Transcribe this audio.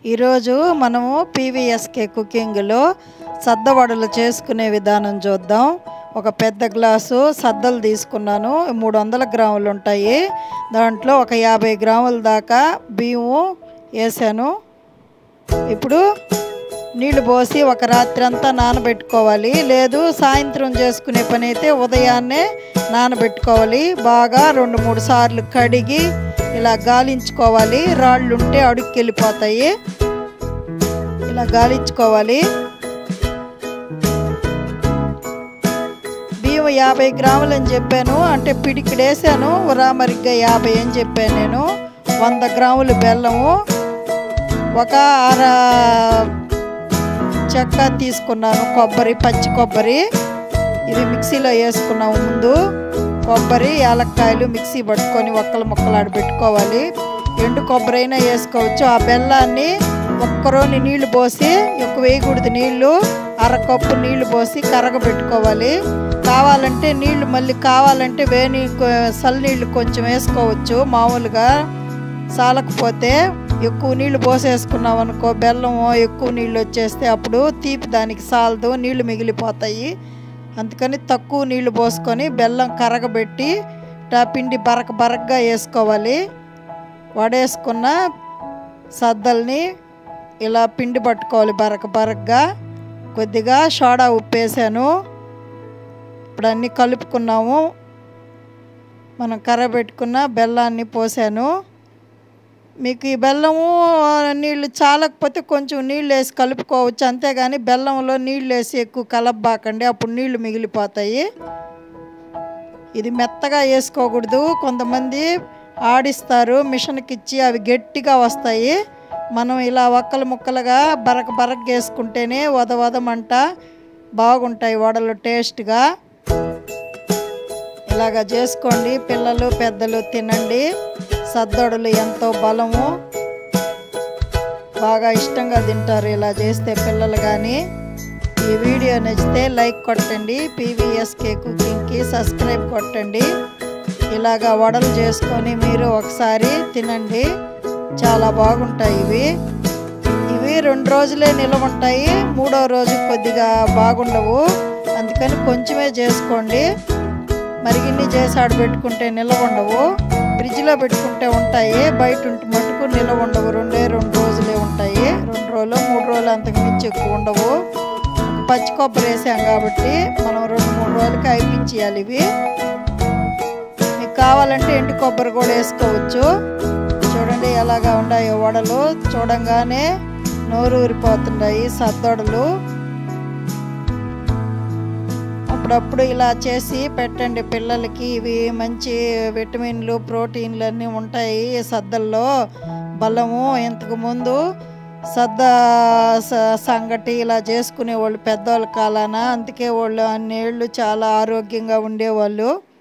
ఈరోజు మనము పీవీఎస్కే కుకింగ్లో సద్దవడలు చేసుకునే విధానం చూద్దాం ఒక పెద్ద గ్లాసు సద్దలు తీసుకున్నాను మూడు వందల గ్రాములు ఉంటాయి దాంట్లో ఒక యాభై గ్రాముల దాకా బియ్యము వేసాను ఇప్పుడు నీళ్లు పోసి ఒక రాత్రి అంతా నానబెట్టుకోవాలి లేదు సాయంత్రం చేసుకునే పని అయితే ఉదయాన్నే నానబెట్టుకోవాలి బాగా రెండు మూడు సార్లు కడిగి ఇలా గాలించుకోవాలి రాళ్ళు ఉంటే అడుగుకి వెళ్ళిపోతాయి ఇలా గాలించుకోవాలి బియ్యం యాభై గ్రాములు అని చెప్పాను అంటే పిడికిడు వేసాను ఉరామరిగ్గా యాభై అని చెప్పాను నేను వంద గ్రాములు బెల్లము ఒక అర చెక్క తీసుకున్నాను కొబ్బరి పచ్చి కొబ్బరి ఇది మిక్సీలో వేసుకున్నాము ముందు కొబ్బరి యాలక్కాయలు మిక్సీ పట్టుకొని ఒక్కలు ముక్కలు ఆడ పెట్టుకోవాలి ఎండు కొబ్బరి అయినా వేసుకోవచ్చు ఆ బెల్లాన్ని ఒక్కరోని నీళ్లు పోసి ఎక్కువ వేయకూడదు నీళ్లు అరకప్పు నీళ్లు పోసి కరగబెట్టుకోవాలి కావాలంటే నీళ్లు మళ్ళీ కావాలంటే వేని చల్లనీళ్ళు కొంచెం వేసుకోవచ్చు మామూలుగా చాలకపోతే ఎక్కువ నీళ్లు పోసేసుకున్నాం అనుకో బెల్లం ఎక్కువ నీళ్ళు వచ్చేస్తే అప్పుడు తీపి దానికి సాలదు నీళ్లు మిగిలిపోతాయి అందుకని తక్కువ నీళ్లు పోసుకొని బెల్లం కరగబెట్టి పిండి బరక బరకగా వేసుకోవాలి వడేసుకున్న సద్దల్ని ఇలా పిండి పట్టుకోవాలి బరక బరకగా కొద్దిగా సోడా ఉప్పు వేసాను ఇప్పుడు అన్నీ కలుపుకున్నాము మనం కరబెట్టుకున్న బెల్లాన్ని పోసాను మీకు ఈ బెల్లము నీళ్ళు చాలకపోతే కొంచెం నీళ్ళు వేసి కలుపుకోవచ్చు అంతేగాని బెల్లంలో నీళ్ళు వేసి ఎక్కువ కలపబాకండి అప్పుడు నీళ్లు మిగిలిపోతాయి ఇది మెత్తగా వేసుకోకూడదు కొంతమంది ఆడిస్తారు మిషన్కి ఇచ్చి అవి గట్టిగా వస్తాయి మనం ఇలా ఒక్కలు ముక్కలుగా బరక బరక వేసుకుంటేనే వద వదమంట బాగుంటాయి వడలు టేస్ట్గా ఇలాగా చేసుకోండి పిల్లలు పెద్దలు తినండి సద్దొడలు ఎంతో బలము బాగా ఇష్టంగా తింటారు ఇలా చేస్తే పిల్లలు కానీ ఈ వీడియో నచ్చితే లైక్ కొట్టండి పీవీఎస్కే కుకింగ్కి సబ్స్క్రైబ్ కొట్టండి ఇలాగా వడలు చేసుకొని మీరు ఒకసారి తినండి చాలా బాగుంటాయి ఇవి ఇవి రెండు రోజులే నిల్వ ఉంటాయి మూడో రోజు కొద్దిగా బాగుండవు అందుకని కొంచెమే చేసుకోండి మరిగిన్ని చేసి ఆడ పెట్టుకుంటే నిల్వ ఉండవు ఫ్రిడ్జ్లో పెట్టుకుంటే ఉంటాయి బయట ఉంటే మటుకు నిల్వ ఉండవు రెండే రెండు రోజులే ఉంటాయి రెండు రోజులు మూడు రోజులు అంతకు మించి ఎక్కువ ఉండవు పచ్చి కొబ్బరి వేసాం కాబట్టి మనం రెండు మూడు రోజులకి అయిపించేయాలి ఇవి మీకు కావాలంటే ఎండు కొబ్బరి కూడా వేసుకోవచ్చు చూడండి ఎలాగా ఉన్నాయో వడలు చూడంగానే నోరు ఊరిపోతున్నాయి సద్దొడలు అప్పుడప్పుడు ఇలా చేసి పెట్టండి పిల్లలకి ఇవి మంచి విటమిన్లు ప్రోటీన్లు అన్నీ ఉంటాయి సద్దల్లో బలము ఇంతకు ముందు సద్ద సంగటి ఇలా చేసుకునేవాళ్ళు పెద్దవాళ్ళ కాలాన అందుకే వాళ్ళు అన్నేళ్ళు చాలా ఆరోగ్యంగా ఉండేవాళ్ళు